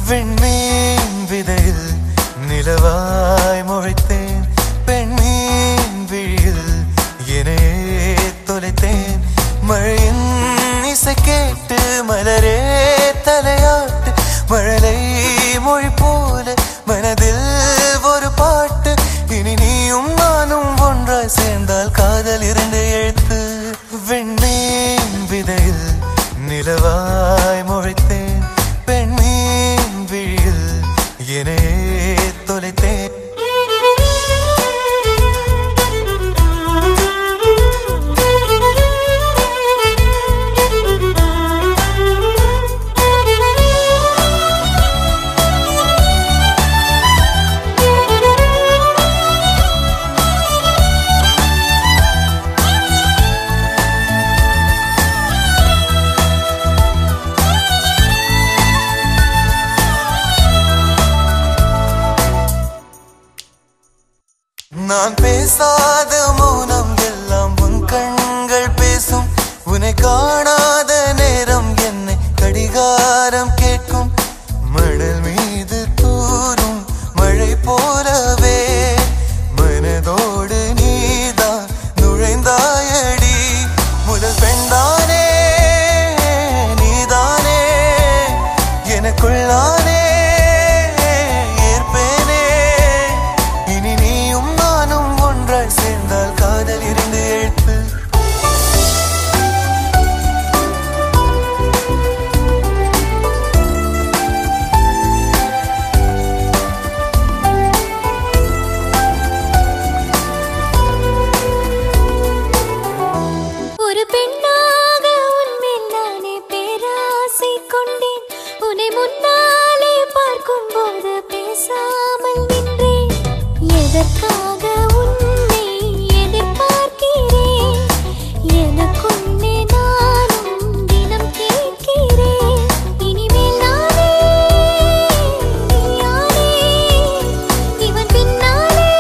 விண்மீன் விதையில் நிலவாய் முளைத்தேன் பெண்மீன் விழியில் என்னையே தொலைத்தேன் மழையின் இசை கேட்டு மலரே தலையாட்டு மழலை மொழி போல மனதில் ஒரு பாட்டு இனி நீயும் நானும் ஒன்றாய் சேர்ந்தால் காதல் இரண்டு எழுத்து வெண்ணேன் விதையில் நிலவாய் முளைத்தேன் பெண்மீன் விழியில் என்னையே தொலைத்தேன் நான் பேசாத மௌனம் எல்லாம் உன் கண்கள் பேசும் உன்னை காணாத நேரம் என்னை கடிகாரம் கேட்கும் மணல் மீது தூரும் மழை போலவே மனதோடு நீதான் நுழைந்தாயடி முதல் பெண்தானே நீதானே எனக்குள்ளானே ஏற்பேனே இனி நீயும் நானும் ஒன்றாய் சேர்ந்தால் காதல் இரண்டு எழுத்து ஒரு பெண்ணாக உன்மேல் நானே பேராசை கொண்டேன் உன்னை முன்னாலே பார்க்கும் போது பேசாமல் நின்றேன் எதற்காக உன்னை எதிர்பார்க்கிறேன் எனக்குள்ளே நானும் தினம் கேட்கிறேன் இனிமேல் நானே நீயானே இவன் பின்னாலே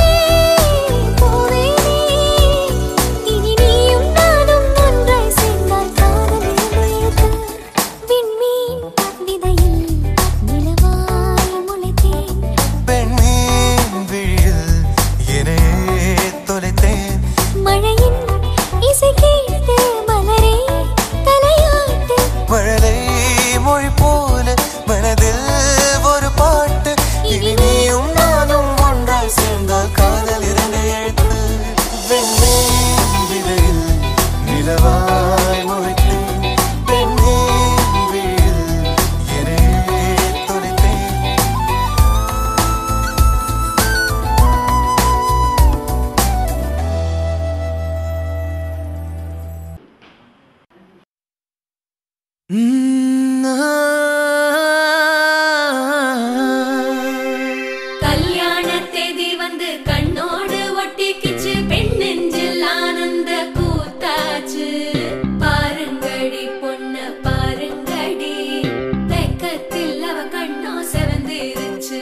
போவேனே இனி நீயும் நானும் ஒன்றாய் சேர்ந்தால் காதல் எழுத்து விண்மீன் விதையில் நிலவாய் முளைத்தேன் பெண்மீன் விழியில் என்னையே தொலைத்தேன் மழையின் இசை கேட்டு மலரே தலையாட்டு மழலை மொழி போல மனதில் ஒரு பாட்டு இனி நீயும் நானும் ஒன்றாய் சேர்ந்தால் காதல் இரண்டு எழுத்து வெண்ணேன் விதையில் நிலவாய் முளைத்தேன் பெண்ணேன் விழியில் என்னையே தொலைத்தேன் கல்யாண தேதி வந்து கண்ணோடு ஒட்டிக்கிச்சு பெண் நெஞ்சில் ஆனந்த கூத்தாச்சு பாருங்கடி பொண்ண பாருங்கடி வெக்கத்தில் அவ கண்ணோ செவந்திருச்சு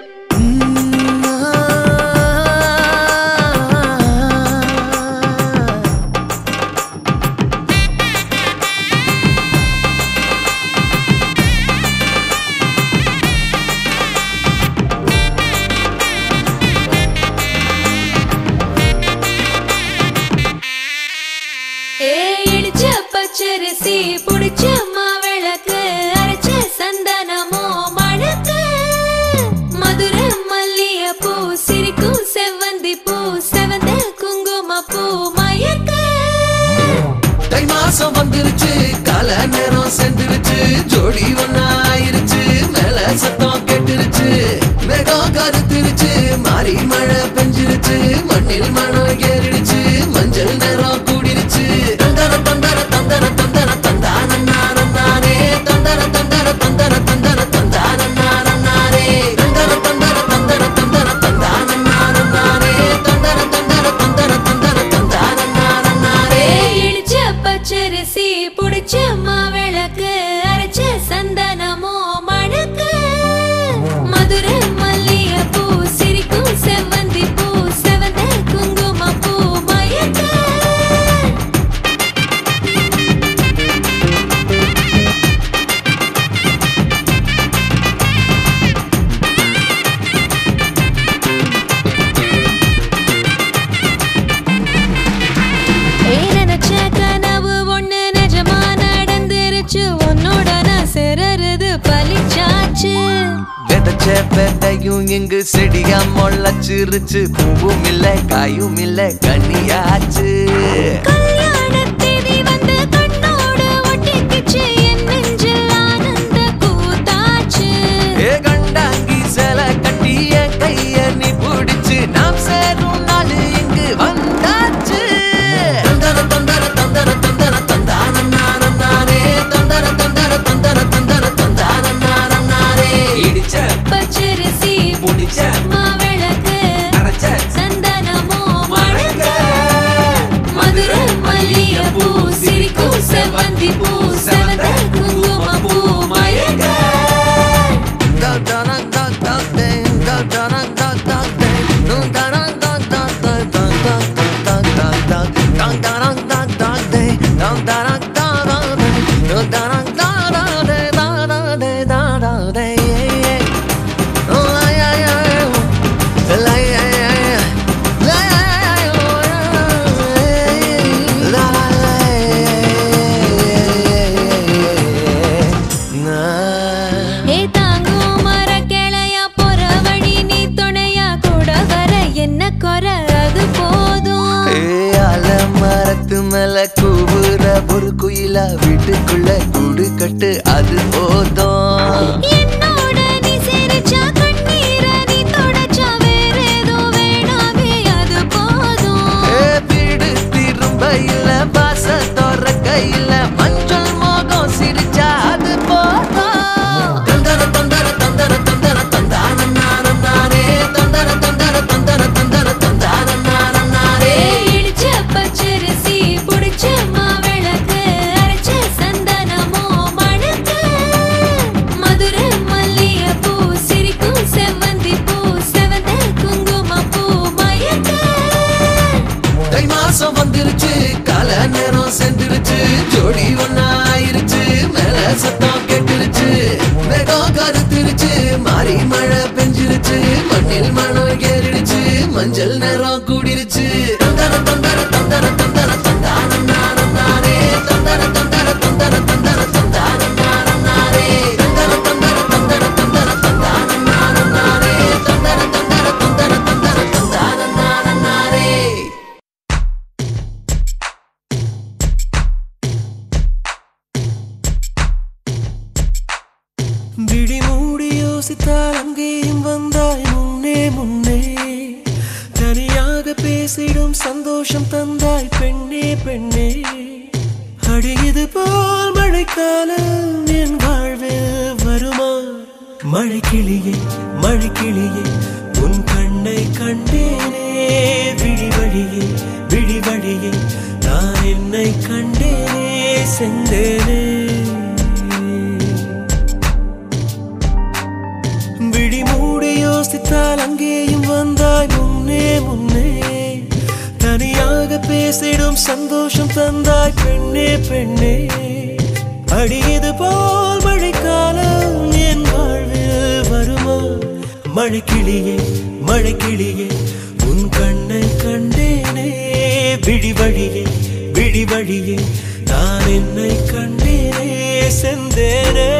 ஏ இடிச்ச பச்சரிசி புடிச்ச மாவிளக்கு அரைச்ச சந்தனமோ மழக்கு மதுர மல்லிய பூ சிரிக்கும் செவ்வந்தி பூ செவந்த குங்கும பூ மயக்க தை மாசம் வந்துருச்சு கால நேரம் சென்றுருச்சு ஜோடி ஒன்னா ஆயிருச்சு மேல சத்தம் கேட்டுருச்சு மேகம் கருத்துருச்சு மாறி மழை பெஞ்சிருச்சு மண்ணில் மனம் ஏறிடுச்சு மஞ்சள் நேரம் கூடிருச்சு தந்தர தந்தர தந்தர தந்தர தந்தான நானே தந்தர தந்தர தந்தர தந்தர தந்தான நானே தந்தர தந்தர தந்தர தந்தர தந்தான நானே தந்தர தந்தர தந்தர தந்தர தந்தான நானே ஏ இடிச்ச பச்சரிசி புடிச்ச மாவிளக்கு அரைச்ச சந்தனமோ மணக்கு மதுர மல்லிய பூ சிரிக்கும் செவ்வந்தி பூ செவந்த குங்கும பேட்டையும் இங்கு செடியா முளைச்சிருச்சு பூவும் இல்ல காயும் இல்ல கனியாச்சு கல்யாணத் தேதி வந்து கண்ணோடு ஒட்டிக்கிச்சு, என் நெஞ்சில் ஆனந்த கூத்தாச்சு. ஏ கண்டாங்கி சில கட்டி என் கைய நீ பிடிச்சு நாம் சேரும் நாள் இங்கு வந்தாச்சு தந்தர தந்தர தந்தர தந்தர தந்தான நானம் நானே தந்தர தந்தர தந்தர தந்தர தந்தான நானம் நானே இடிச்ச பச்சரிசி முடிச்ச மாவிளக்கு, அரைச்ச சந்தனமோ மணக்க. மதுரை மல்லிகைப்பூ, சிரிக்கும் செவ்வந்திப்பூ, செவந்த குங்குமப்பூ மயக்க. ஏ தாங்கும் மரக்கிளையா, பொற வழி நீ துணையா, கூட வர என்ன குறை, அது போதும் மரத்து மேல கூவுற ஒரு குயிலா வீட்டுக்குள்ள கூடு கட்டு அது போதும் என்னோட நீ சிரிச்சா கண்ணீர நீ தொடச்சா வேற ஏதோ வேணாமே அது போதும் ஏ, வீடு திரும்ப இல்ல பாச திறக்க இல்ல மஞ்சள் மோகம் சிரிச்சா அது போதும் தந்தர தந்தர தந்தர தந்தர தந்தான நானம் நானே தந்தர தந்தர தந்தர தந்தர தந்தான நானம் நானே இடிச்ச பச்சரிசி புடிச்ச மாவிளக்கு அரைச்ச சந்தனமோ மணக்க மதுரை மல்லிகைப்பூ சிரிக்கும் செவ்வந்தி பூ செவந்த குங்குமப்பூ மயக்க தை மாசம் வந்துருச்சு கால நேரம் சென்றுருச்சு ஜோடி ஒன்னா ஆயிருச்சு மேல சத்தம் கேட்டுருச்சு மேகம் கருத்துருச்சு மாறி மழை பெஞ்சிருச்சு மண்ணில் மணம் ஏறிடுச்சு மஞ்சள் நேரம் கூடிருச்சு தந்தர தந்தர தந்தர தந்தர தந்தான நானம் நானே தந்தர தந்தர தந்தர தந்தர தந்தான நானம் நானே தந்தர தந்தர தந்தர தந்தர தந்தான நானம் நானே தந்தர தந்தர தந்தர தந்தர தந்தான நானம் நானே விழி மூடி யோசித்தால் அங்கேயும் வந்தாய் முன்னே முன்னே தனியாக பேசிடும் சந்தோஷம் தந்தாய் பெண்ணே பெண்ணே அடியது போல் மழைக்காலம் என் வாழ்வில் வருமா மழை கிளியே மழை கிளியே உன் கண்ணை கண்டேனே விழி வழியே விழி வழியே நான் என்னை கண்டேனே சென்றேனே விழி மூடி யோசித்தால் அங்கேயும் வந்தாய் முன்னே முன்னே தனியாக பேசிடும் சந்தோஷம் தந்தாய் பெண்ணே பெண்ணே அடியது போல் மழைக்காலம் என் வாழ்வில் வருமா மழை கிளியே மழை கிளியே உன் கண்ணை கண்டேனே விழி வழியே விழி வழியே நான் என்னை கண்டேனே செந்தேனே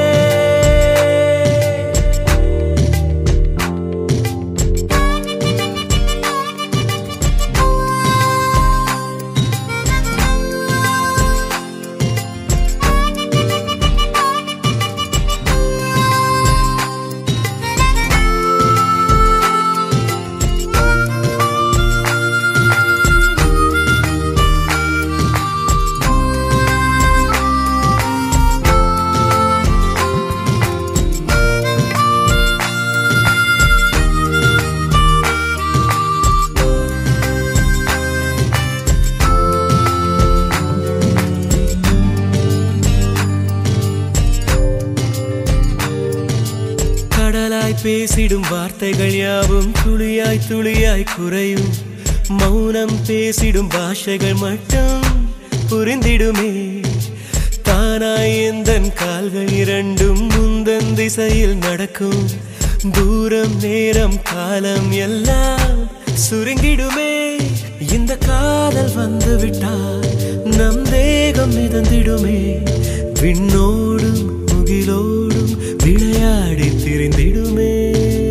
கடலாய் பேசிடும் வார்த்தைகள் யாவும் துளியாய் துளியாய் குறையும் மௌனம் பேசிடும் பாஷைகள் மட்டும் புரிந்திடுமே தானாய் எந்தன் கால்கள் இரண்டும் முந்தன் திசையில் நடக்கும் தூரம் நேரம் காலம் எல்லாம் சுருங்கிடுமே இந்த காதல் வந்து விட்டால் நம் தேகம் மிதந்திடுமே விண்ணோடும் முகிலோடும் விளையாடி திரிந்திடுமே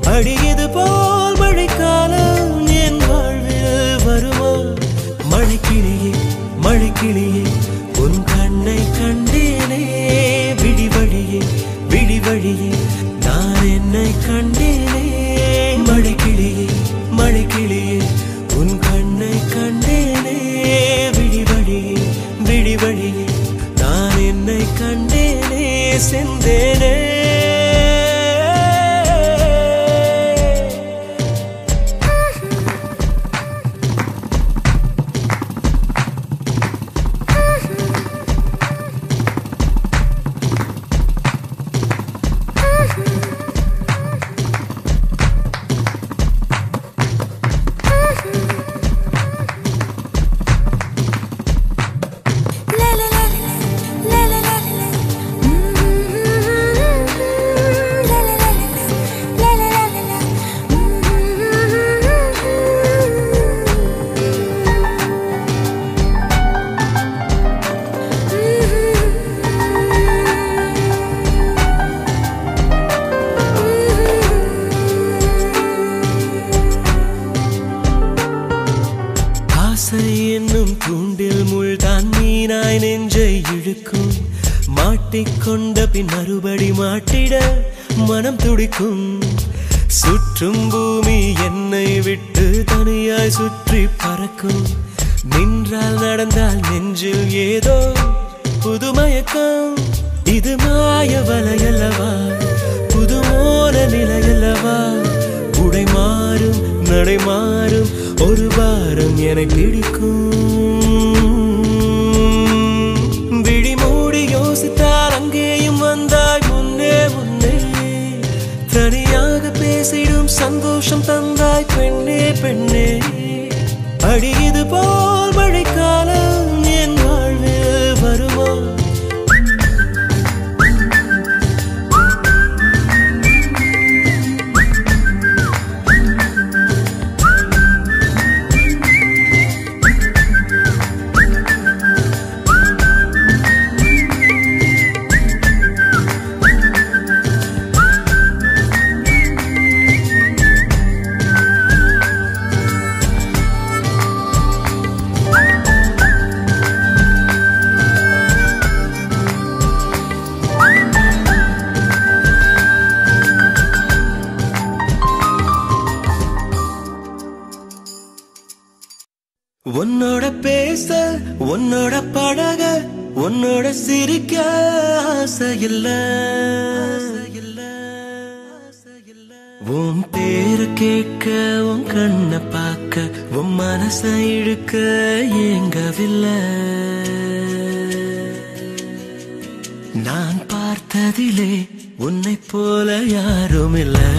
அடியது போல் மழைக்காலம் என் வாழ்வில் வருமா மழைக்கிளியே மழைக்கிளியே உன் கண்ணை கண்டேனே விடிவழியே விடிவழியே நான் என்னை கண்டேனே மழைக்கிளியே மழைக்கிளியே உன் கண்ணை கண்டேனே விடிவழியே விடிவழியே நான் என்னை கண்டேனே செந்தேனே La la la la la la la La la la la la la la ஆசை என்னும் தூண்டில் முள்தான் மீனாய் நெஞ்சை இழுக்கும் மாட்டிக்கொண்ட பின் மறுபடி மாட்டிட மனம் துடிக்கும் சுற்றும் பூமி என்னை விட்டு தனியாய் சுற்றி பறக்கும் நின்றால் நடந்தால் நெஞ்சில் ஏதோ புதுமயக்கம் இது மாய வலையல்லவா புதுமோன நிலையல்லவா உடை மாறும் நடை மாறும் ஒரு வாரம் என பிடிக்கும் விழி மூடி யோசித்தால் அங்கேயும் வந்தாய் முன்னே முன்னே தனியாக பேசிடும் சந்தோஷம் தந்தாய் பெண்ணே பெண்ணே அடியது போல் மழைக்காலம் என் வாழ்வில் வருமா உன்னோட பேச உன்னோட பழக உன்னோட சிரிக்க ஆசை இல்ல உன் பேரு கேட்க உன் கண்ணை பார்க்க உன் மனசை இழுக்க ஏங்கவில்லை நான் பார்த்ததிலே உன்னை போல யாரும் இல்லை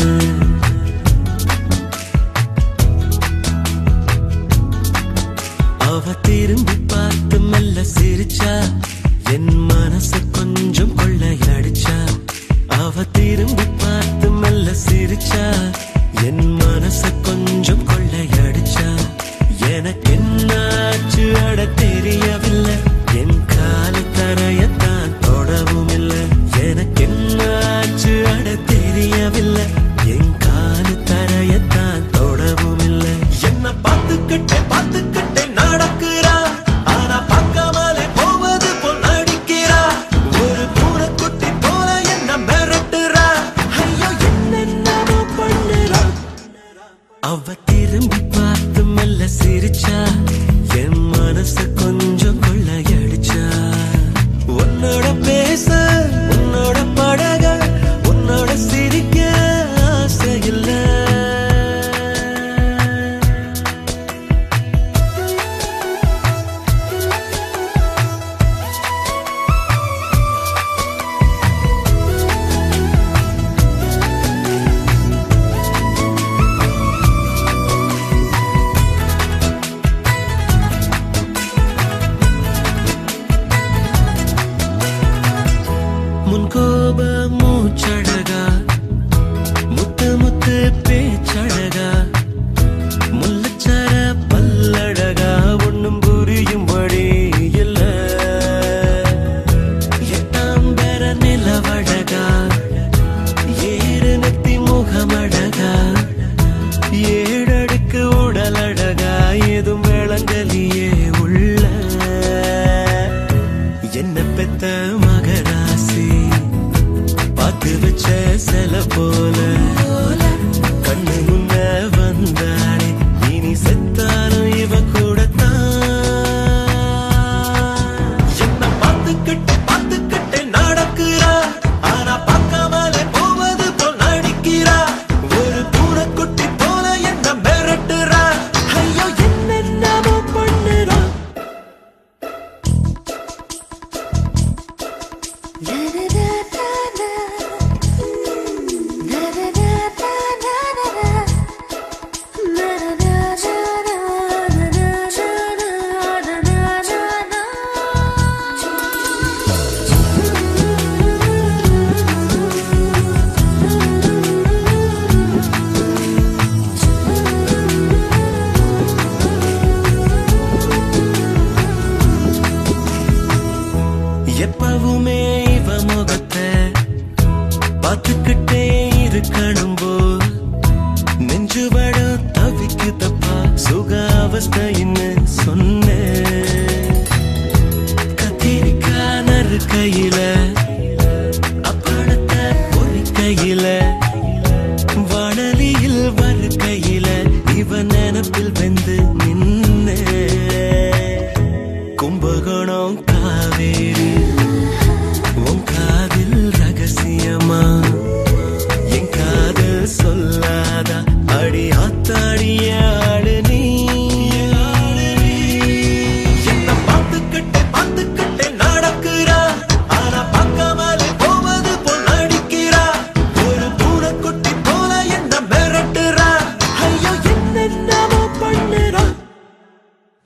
அவ திரும்பி பார்த்து மெல்ல சிரிச்சா என் மனசு கொஞ்சம் கொள்ளையடிச்சா அவ திரும்பி பார்த்து மெல்ல சிரிச்சா என் மனசு கொஞ்சம் கொள்ளையடிச்சா எனக்கு என்னாச்சு அட தெரியவில்லை என் காலு தரையத்தான் தொடவும் இல்லை எனக்கு என்னாச்சு அட தெரியவில்லை என் காலு தரையத்தான் தொடவும் இல்லை என்ன பார்த்துக்கிட்டே பார்த்துக்கிட்டே நடக்கிறா ஆனா பார்க்காமலே போவது போல் நடிக்கிறா ஒரு பூனைக்குட்டி போல என்ன மிரட்டுறா ஐயோ என்னென்னமோ பண்ணுறா அவ திரும்பி பார்த்து மெல்ல சிரிச்சா என் மனசு கொஞ்சம் கொள்ளையடிச்சா உன்னோட பேச உன்னோட பழக உன்னோட சிரிக்க ஆசை இல்லை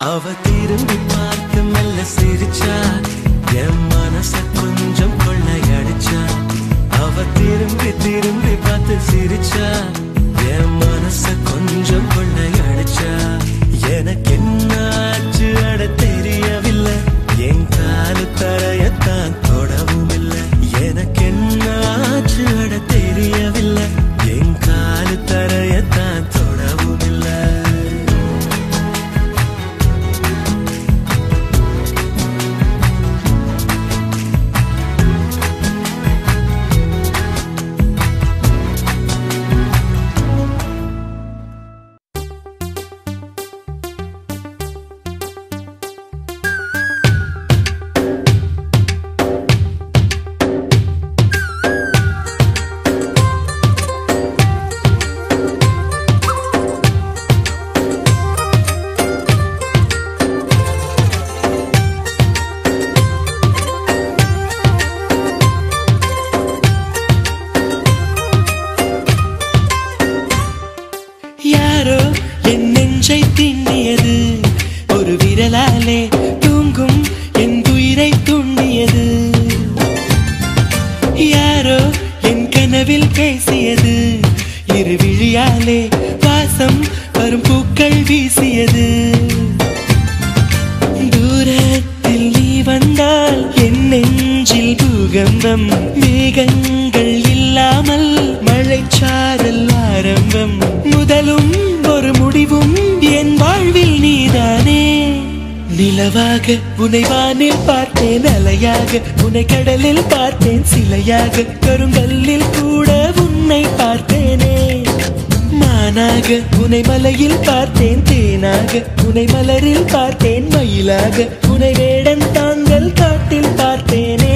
அவ திரும்பி பார்க்க மெல்ல சிரிச்சா என் மனச கொஞ்சம் கொள்ளையடிச்சா அவ திரும்பி திரும்பி பார்த்து சிரிச்சா என் மனச கொஞ்சம் கொள்ளையடிச்சா எனக்கு என்ன ஆச்சு அட தெரியவில்லை என் காலு தரையத்தான் தொடவும் இல்லை எனக்கு என்ன ஆச்சு அட தெரியவில்லை என் காலு தரையத்தான் தொடவும் இல்லை யாரோ என் நெஞ்சை திண்ணியது ஒரு விரலாலே தூங்கும் என் உயிரை தூண்டியது யாரோ என் கனவில் பேசியது இரு விழியாலே வாசம் வரும் பூக்கள் வீசியது தூரத்தில் நீ வந்தால் என் நெஞ்சில் பூகம்பம் மேகங்கள் இல்லாமல் மழைச்சாரல் ஆரம்பம் முதலும் ஒரு முடிவும் என் வாழ்வில் நீதானே நிலவாக உனை வானில் பார்த்தேன் அலையாக உனை கடலில் பார்த்தேன் சிலையாக கருங்கல்லில் கூட உன்னை பார்த்தேனே மானாக உனை மலையில் பார்த்தேன் தேனாக உனை மலரில் பார்த்தேன் மயிலாக உனை வேடன் தாங்கள் காட்டில் பார்த்தேனே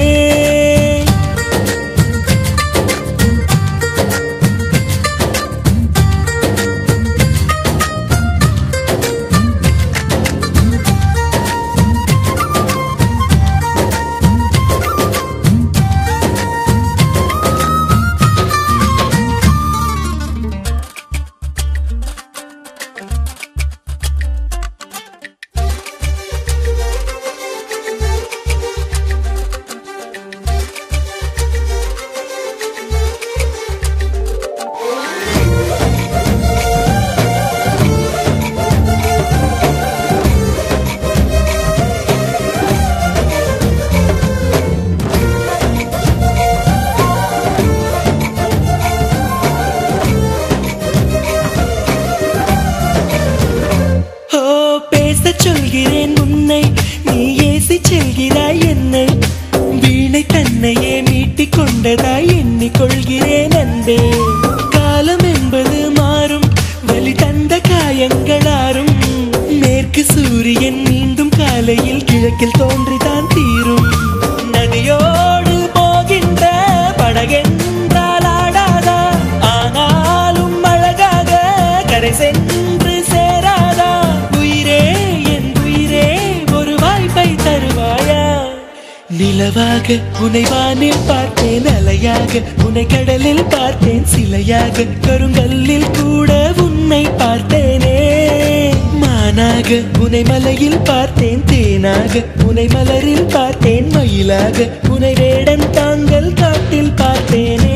ஓ பேசச் சொல்கிறேன் உன்னை நீ ஏசி செல்கிறாய் என்னை வீணை தன்னையே மீட்டிக் கொண்டதாய் எண்ணிக்கொள்கிறேன் அன்பே காலம் என்பது மாறும் வலி தந்த காயங்களாரும் மேற்கு சூரியன் மீண்டும் காலையில் கிழக்கில் தோன்றிதான் தீரும் நதியோடு போகின்ற படகென்றால் ஆடாதா ஆனாலும் அழகாக கரை சென்று சேராதா உயிரே என் உயிரே ஒரு வாய்ப்பை தருவாயா நிலவாக உனை வானில் பார்த்தேன் அலையாக உனை கடலில் பார்த்தேன் சிலையாக கருங்கல்லில் கூட உன்னை பார்த்தேனே மானாக உனை மலையில் பார்த்தேன் தேனாக உனை மலரில் பார்த்தேன் மயிலாக உனை வேடன் தாங்கள் காட்டில் பார்த்தேனே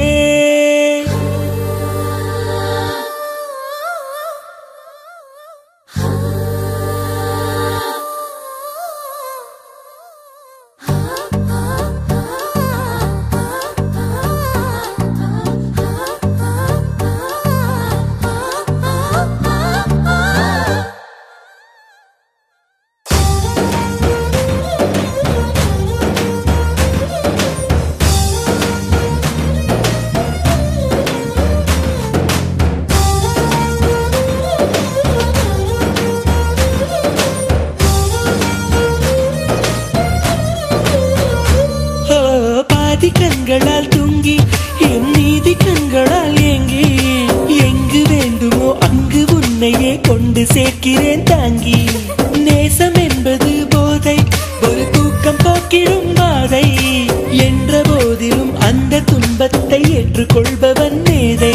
ஓ, பாதி கண்களால் தூங்கி என் நீதி கண்களால் ஏங்கி எங்கு வேண்டுமோ அங்கு உன்னையே கொண்டு சேர்க்கிறேன் தாங்கி நேசம் என்பது போதை ஒரு தூக்கம் போக்கிடும் பாதை என்ற போதிலும் அந்த துன்பத்தை ஏற்றுக்கொள்பவன் மேதை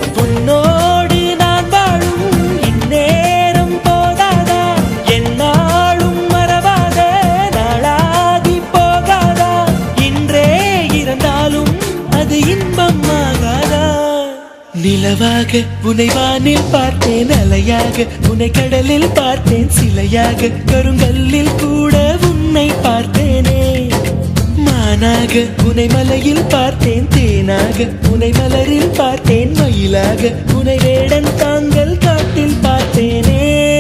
உன்னோடு நான் வாழும் இந்நேரம் போதாதா என்னால் தேனாக உனை வானில் பார்த்தேன் அலையாக உனை கடலில் பார்த்தேன் சிலையாக கருங்கல்லில் கூட உன்னை பார்த்தேனே மானாக உனை மலையில் பார்த்தேன் தேனாக உனை மலரில் பார்த்தேன் மயிலாக உனை வேடன் தாங்கள் காட்டில் பார்த்தேனே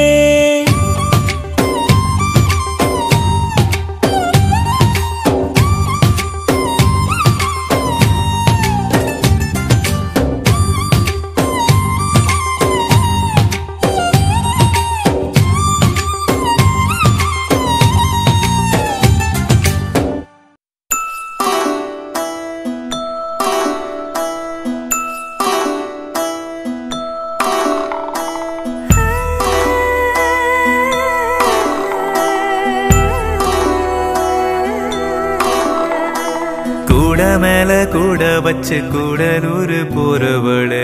கூட மேல கூட வச்சு கூடலூர் போறவளே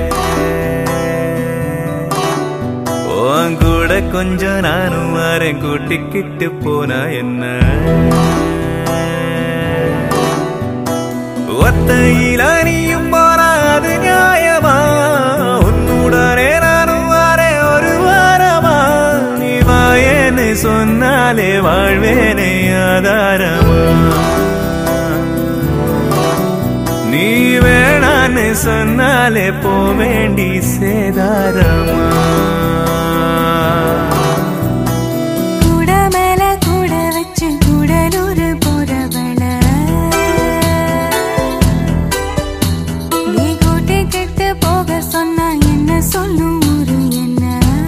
உன் கூட கொஞ்சம் நானும் வரேன் கூட்டிக்கிட்டு போனா என்ன ஒத்தையில நீயும் போனா அது நியாயமா உன்னுடனே நானும் வரேன் ஒரு வாரமா நீ வாயேன்னு சொன்னாலே வாழ்வேனே ஆதாரமா நீ வேணான்னு சொன்னாலே போ வேண்டி சேதாரமா கூட மேல கூட வச்சு கூடலூர் போறவள நீ கூட்டி கெட்டு போக சொன்னா என்ன சொல்லும் ஊரு என்ன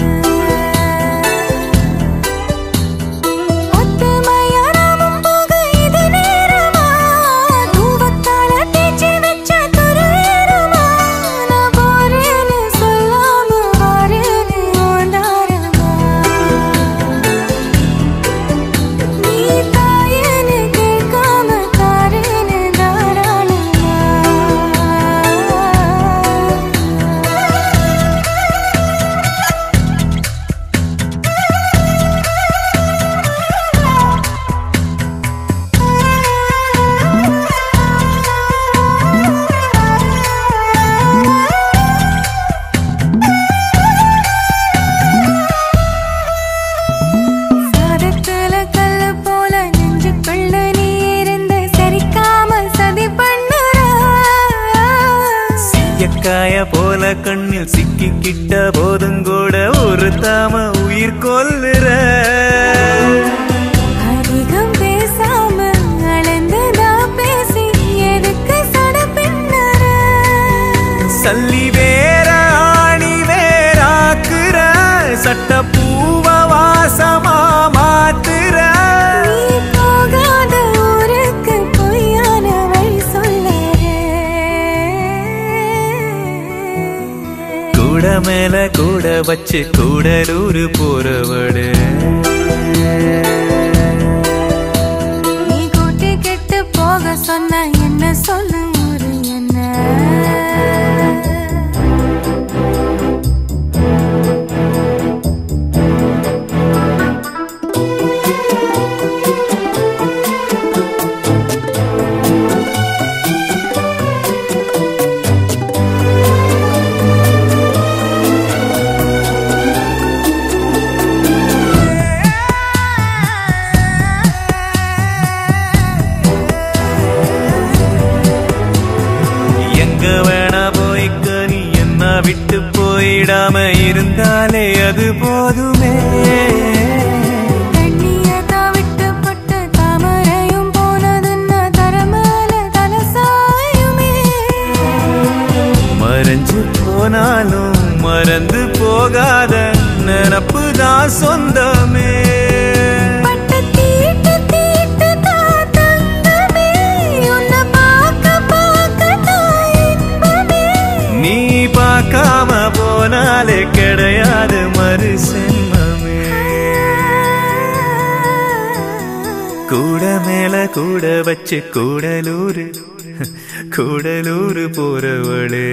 ஒத்துமையா நாமும் போக இது நேரமா தூவத்தால தேய்ச்சி வச்ச துருவேறுமா நான் போறேன்னு சொல்லாம வாரேன்னு ஓந்தாரமா நீ தாயேன்னு கேட்காம தாரேன்னு தாராளமா சாதத்துல கல்லு போல நெஞ்சுக்குள்ள நீ இருந்து சரிக்காம சதி பண்ணுற எக்காய போல கண்ணில் சிக்கிக்கிட்ட போதும் கூட ஒரு தாம உயிர் கொல்லுற அதிகம் பேசாம அளந்துதா பேசி எதுக்கு சட பின்னற சல்லி வேற ஆணி வேறாக்குற சட்ட பூவ வாசமா மாத்துற நீ போகாத ஊருக்கு பொய்யான வழி சொல்லற கூட மேல கூட வச்சு கூடலூர் போறவடு நீ கூட்டி கெட்டு போக சொன்ன என்ன சொல்லும் ஊரு என்ன எங்க வேணா போய்க்க நீ என்ன விட்டு போயிடாம இருந்தாலே அது போதுமே கண்ணியதா விட்டு பட்டு தாமரையும் போனதுன்னா தரமேல தலசாயுமே மறைஞ்சு போனாலும் மறந்து போகாத நினப்பு தான் சொந்தமே பட்டு தீட்டு தீட்டு தான் தங்கமே உன்னை பார்க்க பார்க்க தான் இன்பமே நீ பார்க்காம போனாலே கிடையாது மறு சென்மமே கூட மேல கூட வச்சு கூடலூர் கூடலூர் போறவளே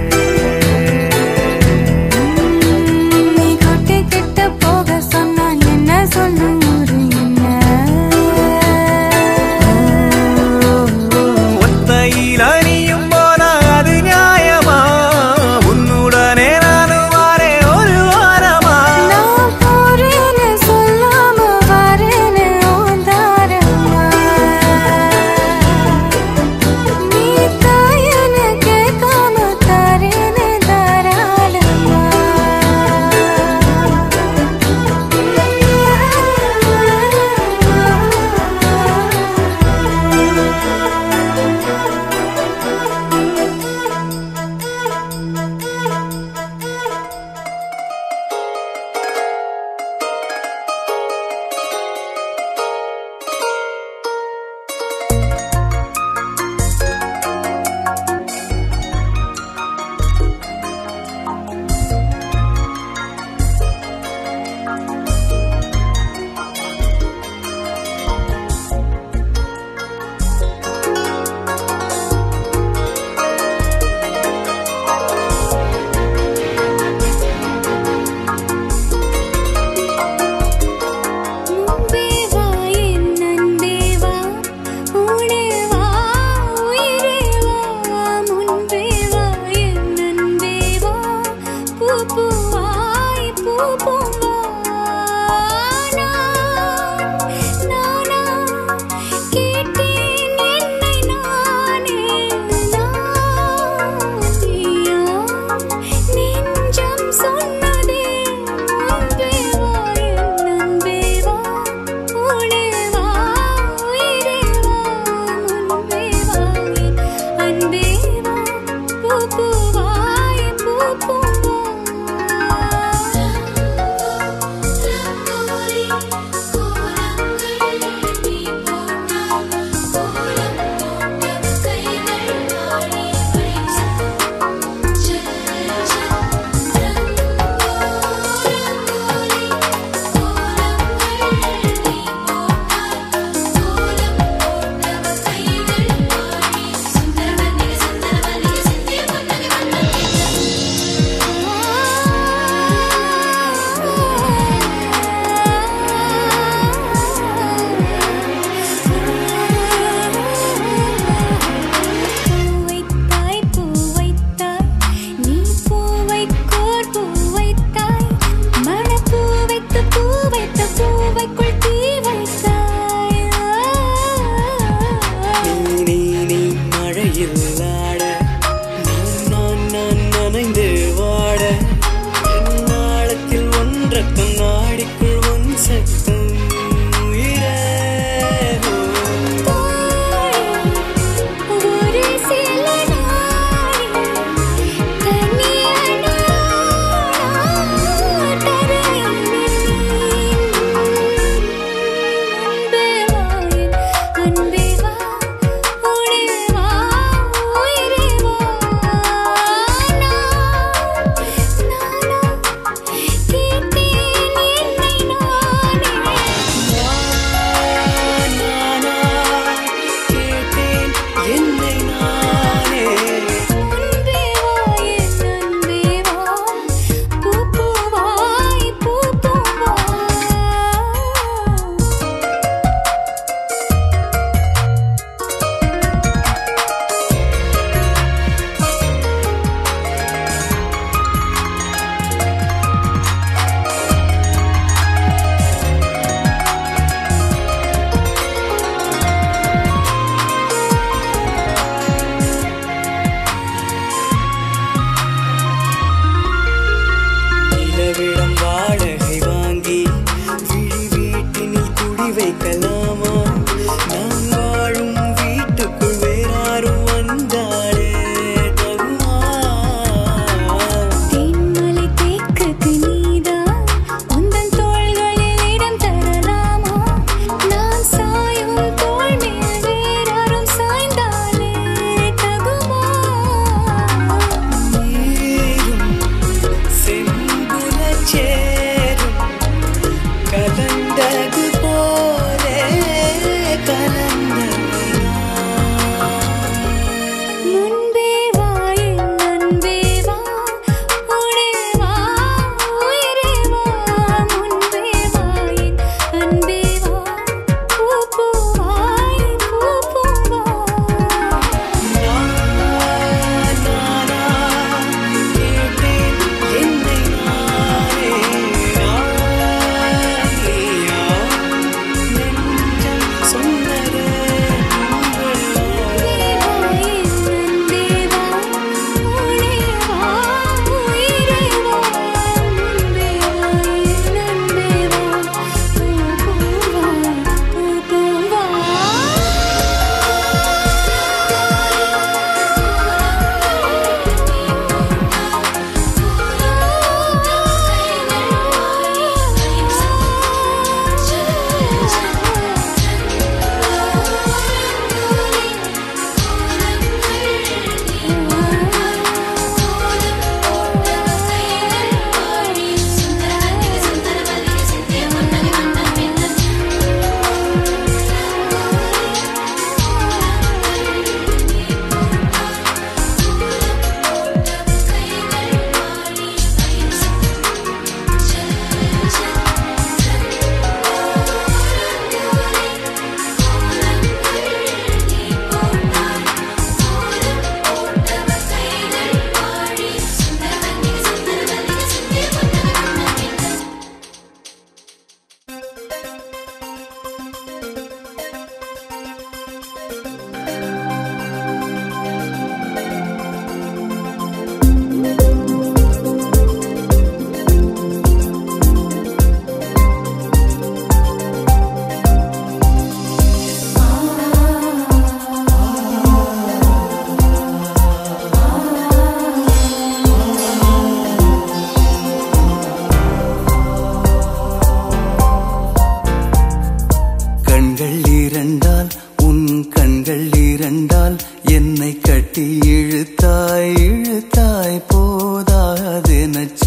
நீ கொட்டி கிட்ட போக சொன்னா என்ன சொல்லும் ஊரு என்ன ஒத்தையில் அணியும் போனா அது நியாயமா உன்னுடனே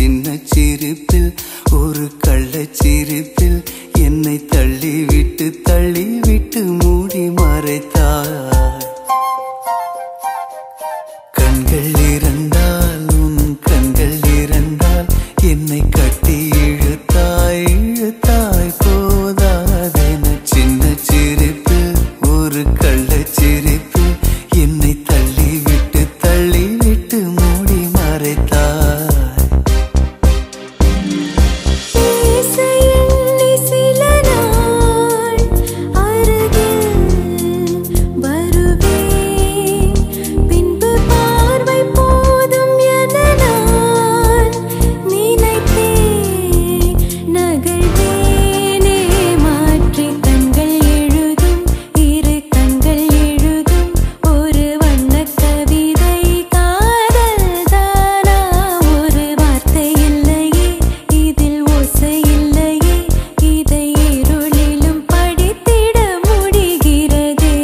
சின்ன சிரிப்பில் ஒரு கள்ளச் சிரிப்பில் என்னை தள்ளிவிட்டு தள்ளிவிட்டு மூடி மறைத்தாய் கண்கள் இரண்டால் உன் கண்கள் இரண்டால் என்னை கட்டி இழுத்தாய் இழுத்தாய் போதாதென சின்ன சிரிப்பில் ஒரு கள்ளச் சிரிப்பில் என்னை தள்ளிவிட்டு தள்ளிவிட்டு மூடி மறைத்தாய் பேச எண்ணி சில நாள் அருகில் வருவேன் பின்பு பார்வை போதும் என நான் நினைத்தேன் நகழ்வேனே மாற்றி கண்கள் எழுதும் இரு கண்கள் எழுதும் ஒரு வண்ணக் கவிதை காதல் தானா ஒரு வார்த்தை இல்லையே இதில் ஓசை இல்லையே இதை இருளிலும் படித்திட முடிகிறதே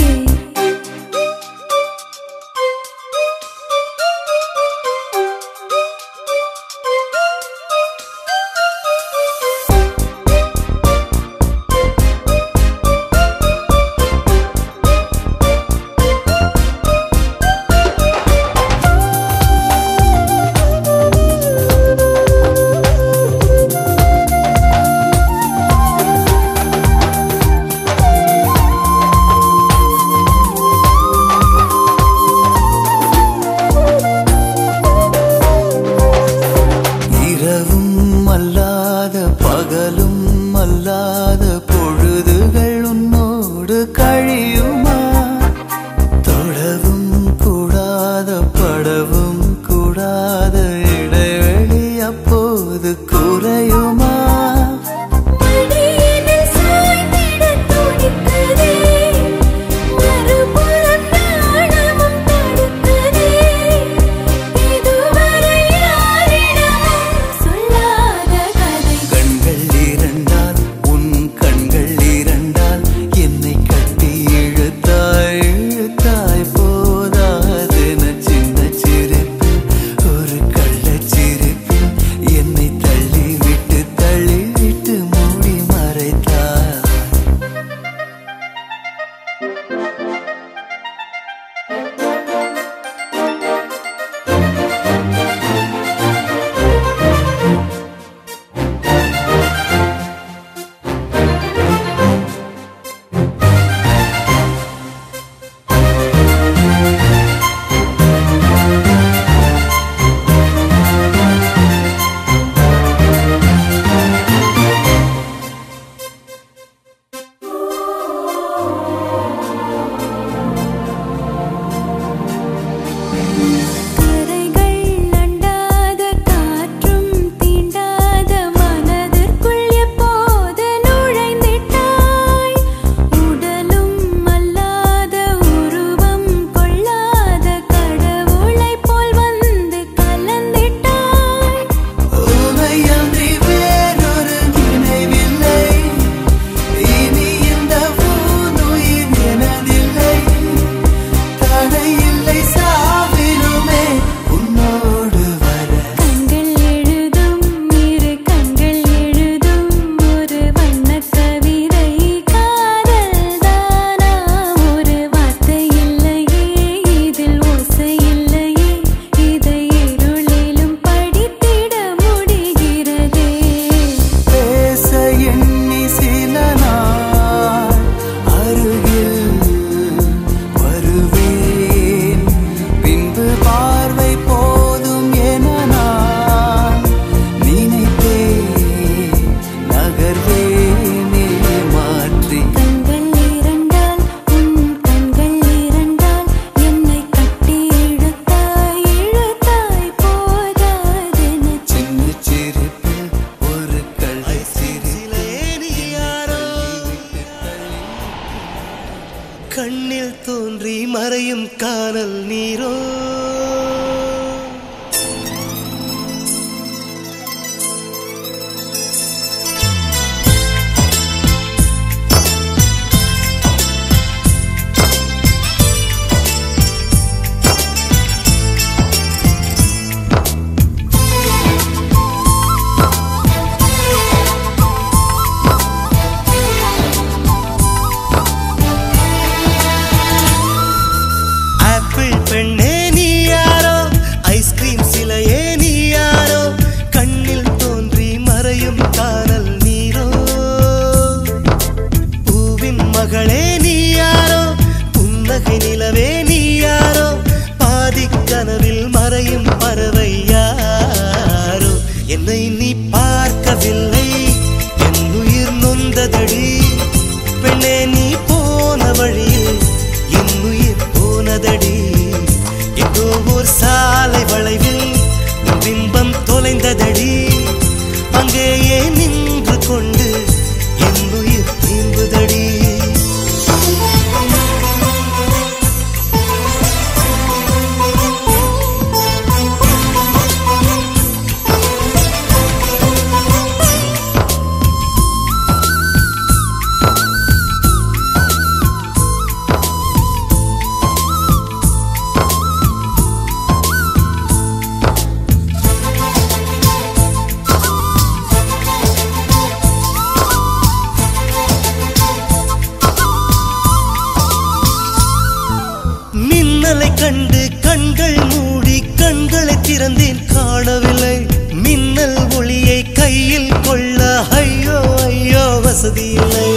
இரவும் அல்லாத பகலும் அல்லாத பொழுதுகள் உன்னோடு கழியுமா தொழவும் கூடாத படவும் கூடாத இடைவெளி அப்போது குறையுமா மடியினில் சாய்ந்திடத் துடிக்குதே மறுபுறம் நாணமும் தடுக்குதே இதுவரை யாரிடமும் சொல்லாத கதை கண்கள் இரண்டால் உன் கண்கள் இரண்டால் என்னை கட்டி இழுத்தாய் இழுத்தாய் போதாதென சின்ன சிரிப்பில் ஒரு கள்ளச் சிரிப்பில் என்னை தள்ளிவிட்டு தள்ளிவிட்டு மூடி மறைத்தாய் கரைகள் அண்டாத காற்றும் தீண்டாத மனதிற்குள் எப்போது நுழைந்திட்டாய் உடலும் அல்லாத உருவம் கொள்ளாத கடவுளைப் போல் வந்து கலந்திட்டாய் உனையன்றி வேறொரு நினைவில்லை இனி இந்த பூனுயிர் எனதில்லை தடையில்லை சாவிலுமே உன்னோடு வர கண்கள் எழுதும் இரு கண்கள் எழுதும் ஒரு வண்ணக் கவிதை காதல் தானா ஒரு வார்த்தை இல்லையே இதில் ஓசை இல்லையே இதை இருளிலும் படித்திட முடிகிறதே பேச எண்ணி சில நாள் அருகில் வருவேன் பின்பு பார்வை போதும் என நான் நினைத்தேன் நகர்வேனே மாற்றி கண்கள் இரண்டால் உன் கண்கள் இரண்டால் என்னை கட்டி இழுத்தாய் இழுத்தாய் போதாதென சின்ன சிரிப்பில் ஒரு கள்ளை சிரிப்பில் கண்ணில் தோன்றி மறையும் காணல் நீரோ கண்கள் என்னை நீ பார்க்கவில்லை என் உயிர் நொந்ததடி பெண்ணே நீ போன வழியில் என் உயிர் போனதடி இதோ ஓர் சாலை வளைவில் உன் பிம்பம் தொலைந்ததடி அங்கேயே நின்று கொண்டு என் உயிர் தீம்புதடி மின்னலை கண்டு கண்கள் மூடி கண்களை திறந்தேன் காணவில்லை மின்னல் ஒளியை கையில் கொள்ள ஐயோ ஐயோ வசதி இல்லை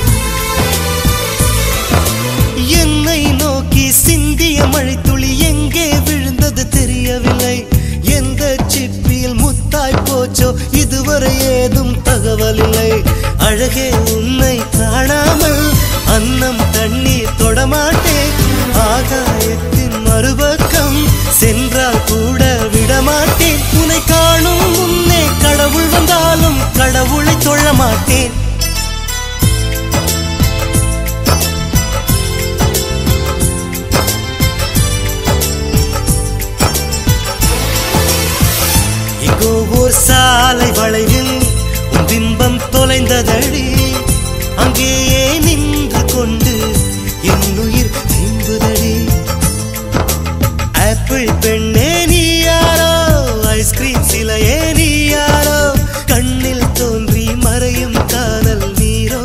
என்னை நோக்கி சிந்திய மழைத்துளி எங்கே விழுந்தது தெரியவில்லை எந்த சிப்பியில் முத்தாய் போச்சோ இதுவரை ஏதும் தகவல் இல்லை அழகே உன்னை காணாமல் அன்னம் தண்ணீர் தொடமாட்டேன் ஆகாயத்தின் மறுபக்கம் சென்றால் கூட விடமாட்டேன் உன்னை காணும் முன்னே கடவுள் வந்தாலும் கடவுளை தொழ மாட்டேன் எங்கோ ஓர் சாலை வளைவில் உன் பிம்பம் தொலைந்ததடி அங்கேயே நின்று கொண்டு என் உயிர் தீம்புதடி ஆப்பிள் பெண்ணே நீ யாரோ ஐஸ்கிரீம் சிலையே நீ யாரோ கண்ணில் தோன்றி மறையும் காதல் நீரோ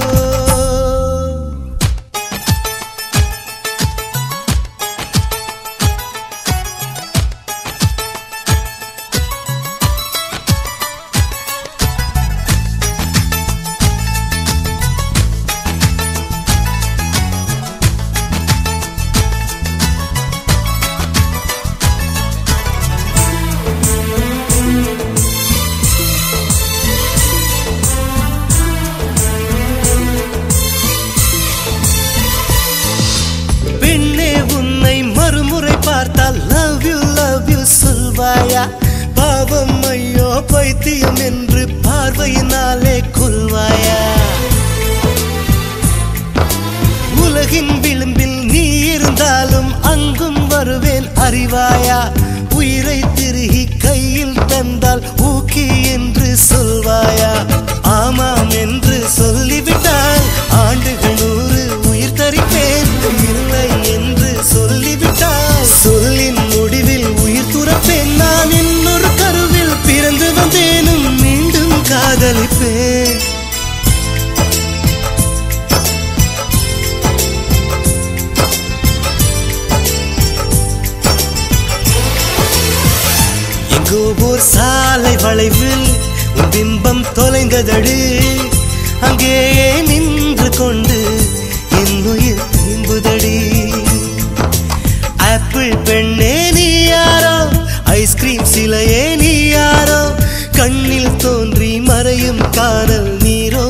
பெண்ணே உன்னை மறுமுறை பார்த்தால் லவ் யூ லவ் யூ சொல்வாயா பாவம் ஐயோ பைத்தியம் என்று பார்வையினாலே கொல்வாயா உலகின் விளிம்பில் நீ இருந்தாலும் அங்கும் வருவேன் அறிவாயா உயிரை திருகி கையில் தந்தால் ஊக்கி என்று சொல்வாயா ஆமாம் என்று சொல்லிவிட்டால் ஆண்டுகள் நூறு உயிர் தரிப்பேன் இல்லை என்று சொல்லிவிட்டால் சொல்லின் முடிவில் உயிர் துறப்பேன் நான் இன்னொரு கருவில் பிறந்து வந்தேனும் மீண்டும் காதலிப்பேன் எங்கோ ஓர் சாலை வளைவில் உன் பிம்பம் தொலைந்ததடி அங்கேயே நின்று கொண்டு என் உயிர் தீம்புதடி ஆப்பிள் பெண்ணே நீ யாரோ ஐஸ்கிரீம் சிலையே நீ யாரோ கண்ணில் தோன்றி மறையும் காதல் நீரோ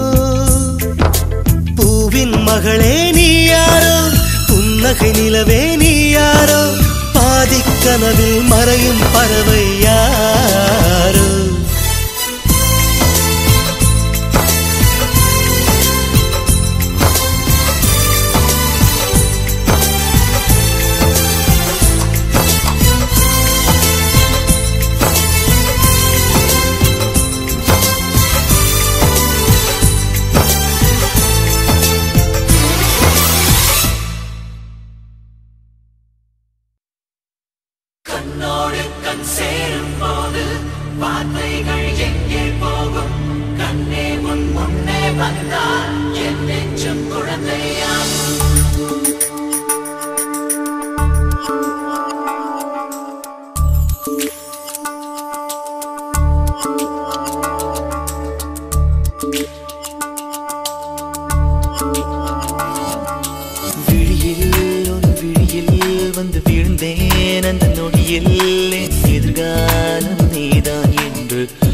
பூவின் மகளே நீ யாரோ புன்னகை நிலவே நீ யாரோ பாதிக் கனவில் மறையும் பறவை யாரோ கண்ணோடு கண் சேரும் போது வார்த்தைகள் எங்கே போகும் கண்ணே உன் முன்னே வந்தால் என் நெஞ்சம் குழந்தையாகும் விழியில் ஒரு விழியில் வந்து விழுந்தேன் அந்த நொடியில் என் எதிர்காலம் நீதான் என்று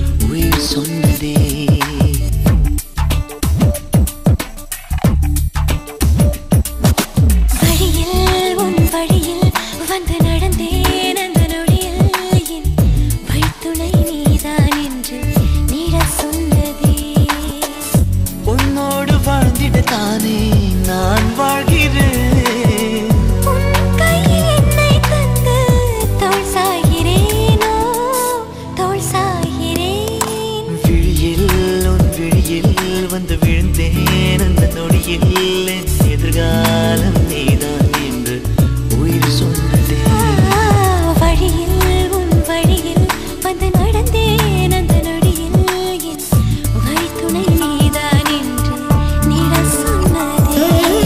தானே நான் வாழ்கிறேன் உன் கையில் என்னை தந்து தோள் சாய்கிறேனோ தோள் சாய்கிறேன் விழியில் உன் விழியில் வந்து விழுந்தேன் அந்த நொடியில் என் எதிர்காலம் நீதான் என்று உயிர் சொன்னதே ஆ, வழியில் உன் வழியில் வந்து நடந்தேன் அந்த நொடியில் என் வழித்துணை நீதான் என்று நிழல் சொன்னதே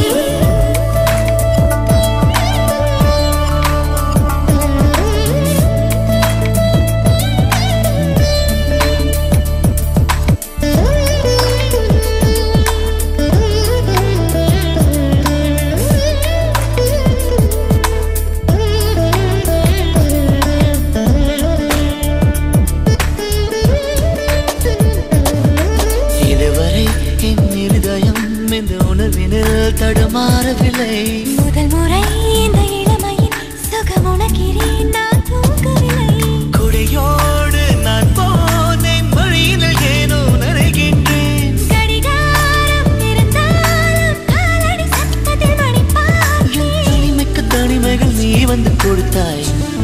இதுவரை என் இருதயம் இந்த உணர்வினில் தடுமாறவில்லை முதல் முறை இந்த இளமையின் சுகம் உணக்கிறேன் நான் தூங்கவில்லை கொடையோடு நான் போனேன் வழியினில் ஏனோ நனைகின்றேன் கடிகாரம் இருந்தாலும் காலடி சத்தத்தில் மணி என் பார்த்தேன் தனிமைக்கு தனிமைகள் நீ வந்து கொடுத்தாய்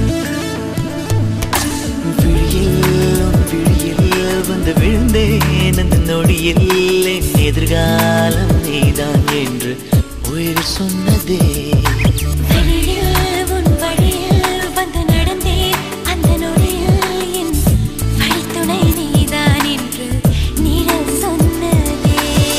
விழியில் உன் விழியில் வந்து விழுந்தேன் அந்த நொடியில் என் எதிர்காலம் நீதான் என்று உயிர் சொன்னதே வழியில் உன் வழியில் வந்து நடந்தேன் அந்த நொடியில் என் வழித்துணை நீதான் என்று நிழல் சொன்னதே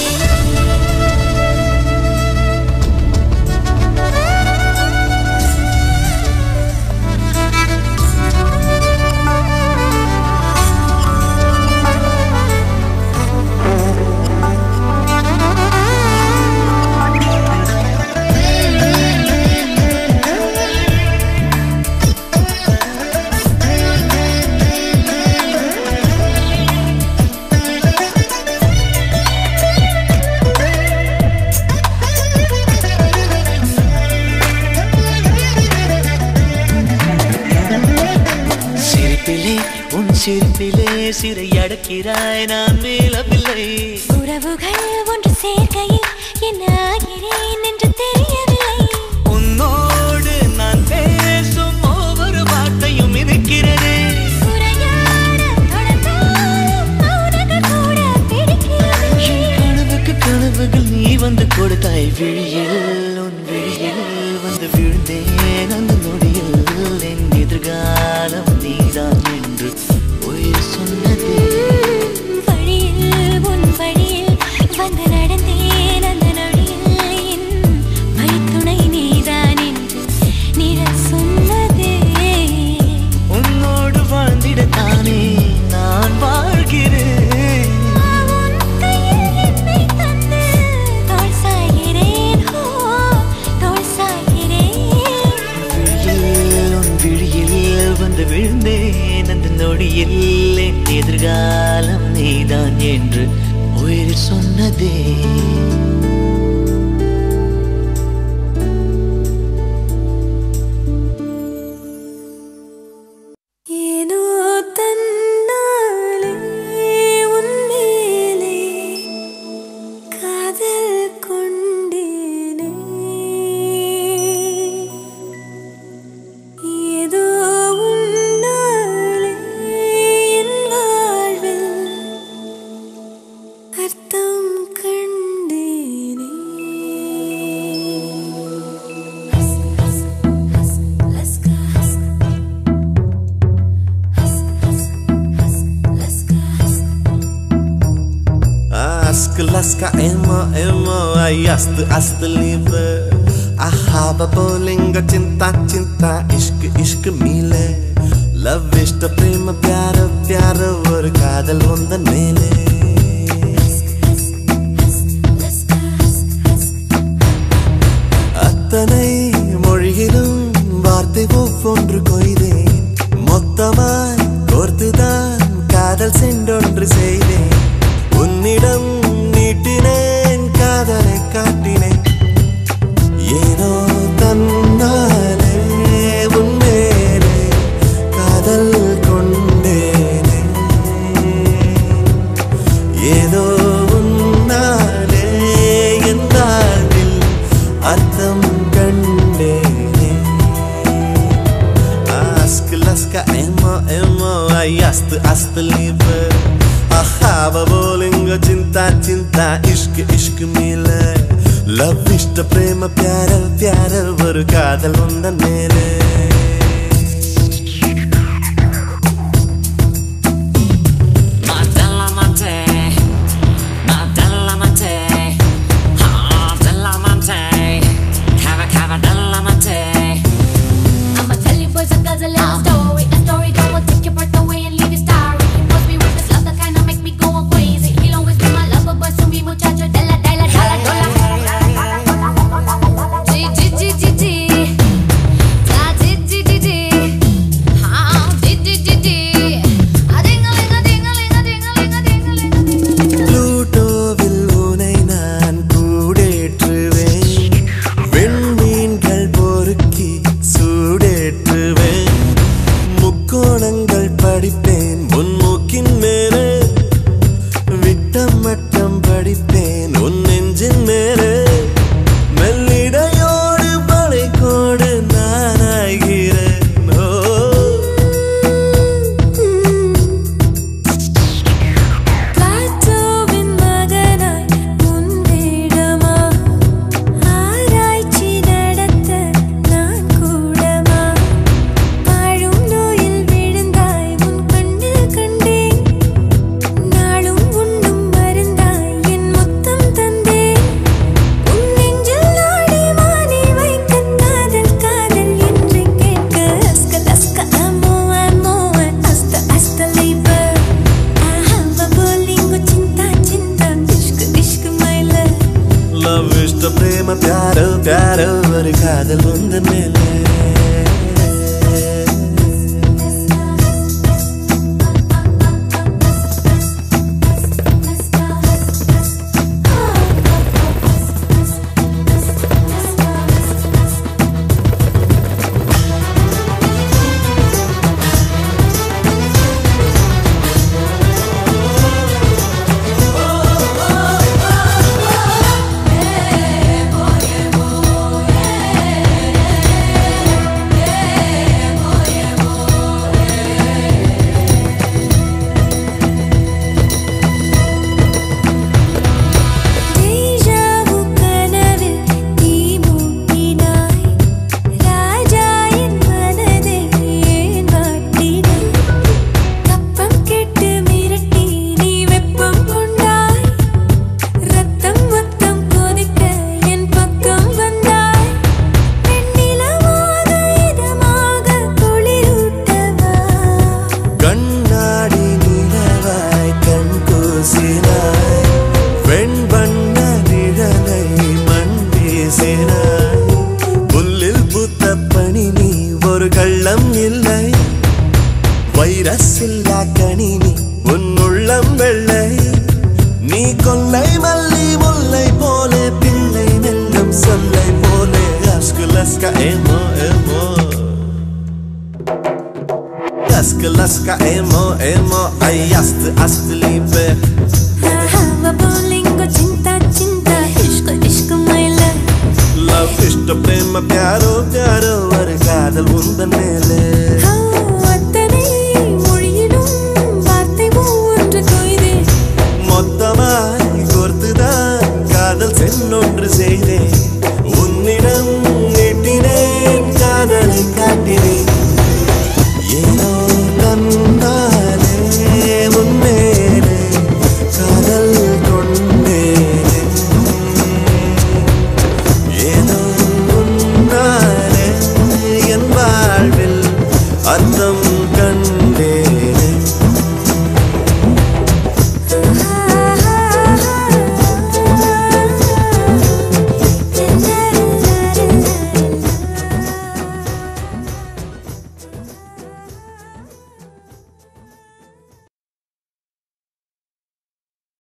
சிரிப்பிலே உன் சிரிப்பிலே சிறை அடக்கிறாய் நான் மேலவில்லை உறவுகள் ஒன்று சேர்க்கையில் என்ன ஆகிறேன் என்று தெரியவில்லை உன்னோடு நான் பேசும் ஒவ்வொரு வார்த்தையும் இருக்கிறதே உரையாட தொடர்ந்தாலும் மௌனங்கள் கூட பிடிக்கிறது என் கனவுக்கு கனவுகள் நீ வந்து கொடுத்தாய் விழியில் உன் விழியில் வந்து விழுந்தேன் அந்த நொடியில் என் எதிர்காலம் நீதான் என்று உயிர் சொன்னதே வழியில் உன் வழியில் வந்து நடந்தேன் அந்த நொடியில் என் வழித்துணை நீதான் என்று நிழல் சொன்னதே உன்னோடு வாழ்ந்திடத்தானே நான் வாழ்கிறேன் உன் கையில் என்னை தந்து தோள் சாய்கிறேன் ஹோ தோள் சாய்கிறேன் விழியில் உன் விழியில் வந்து விழுந்தேன் அந்த நொடியில் என் எதிர்காலம் நீதான் என்று உயிர் சொன்னதே ஏனோ தன்னாலே உன் மேலே காதல் கொண்டேனே ஏதோ உன்னாலே என் வாழ்வில் அர்த்தம் கண்டேனே ஹஸ் ஹஸ் ஹஸ் லஸ்கா ஹஸ் Ask laska emo emo ay ast ast liebe Ahaba bolinga cinta cinta ishq ishq mile Love ishta prema pyara pyara ஒரு காதல் வந்தன் மேலே அத்தனை மொழியிலும் வார்த்தை ஒவ்வொன்று கொய்தேன் மொத்தமாய் கோர்த்துதான் காதல் சென்றொன்று செய்தேன் உன்னிடம் நீட்டினேன் காதலை காட்டினேன் ஏனோ தன்னாலே உன்மேலே காதல் கொண்டேனே ஏதோ உன்னாலே என் அஹாவ போலிங்க சிந்தா சிந்தா இஷ்க் இஷ்க் மீல லவ் இஷ்ட பிரேம பியார பியார ஒரு காதல் உந்த மேலே I'ma tell you boys and girls a little story. A story that will take your breath away and leave you starry. He must be with this love that kinda make me go crazy. He'll always be my lover, but soon be muchacho de la de la dollar dollar. G G G G G. Da G G G G. Ah G G G G. A ding a ling a ding a ling a ding a ling a ding a ling a ding a ling. ப்ளூட்டோவில் உனை நான் கூடேற்றுவேன் விண்மீன்கள் பொறுக்கி சூடேற்றுவேன் முக்கோணங்கள் படிப்பேன் முன்மூக்கின் மேலே விட்டம் மட்டம் படிப்பேன் உன் நெஞ்சின் மேலே மெல்லிடையோடு படைக்கோடு நானாகிறேன் ஓ பிளாட்டோவின் மகனாய் உன் வேடமா ஆராய்ச்சி நடத்த நான் கூடமா வாழும் நோயில் விழுந்தாய் உன் கண்ணில் கண்டேன் நாளும் உண்ணும் மருந்தாய் என் முத்தம் தந்தேன் உன் நெஞ்சில் நாடி மாறி வைக்க காதல் காதல் என்று கேட்க அஸ்க அஸ்க அமோ அமோ அஸ்த அஸ்த லைபர் ஆஹா போலிங்கோ சிந்தா சிந்தா இஷ்க் இஷ்க் மை லவ் லவ் இஷ்ட பிரேம பியார பியார ஒரு காதல் உந்த மேலே தேஜாவு கனவில் தீ மூட்டினாய் ராஜா என் மனதை ஏன் வாட்டினாய் கப்பம் கெட்டு மிரட்டி நீ வெப்பம் கொண்டாய் ரத்தம் மொத்தம் கொதிக்க என் பக்கம் வந்தாய் வெண்ணிலவாக இதமாக குளிரூட்டவா கண்ணாடி நிலவாய் கண் கூசினாய் வெண்பண்ண நிழலை மண் வீசினாய் புல்லில் பூத்த பனி நீ ஒரு கள்ளம் இல்லை வைரஸ் இல்லா கனி நீ உன் உள்ளம் வெள்ளை நீ கொல்லை மல்லி முல்லை போல பிள்ளை நெல்லும் சொல்லை போல அஸ்கு லஸ்கா ஏமோ ஏமோ Laska, laska, emo, emo, ay, ast, ast, liebe. ஆஹா போலிங்கோ சிந்தா சிந்தா இஷ்க் இஷ்க் மை லவ் Love, இஷ்ட பிரேம பியாரோ பியாரோ ஒரு காதல் உந்தன் மேலே ஹோ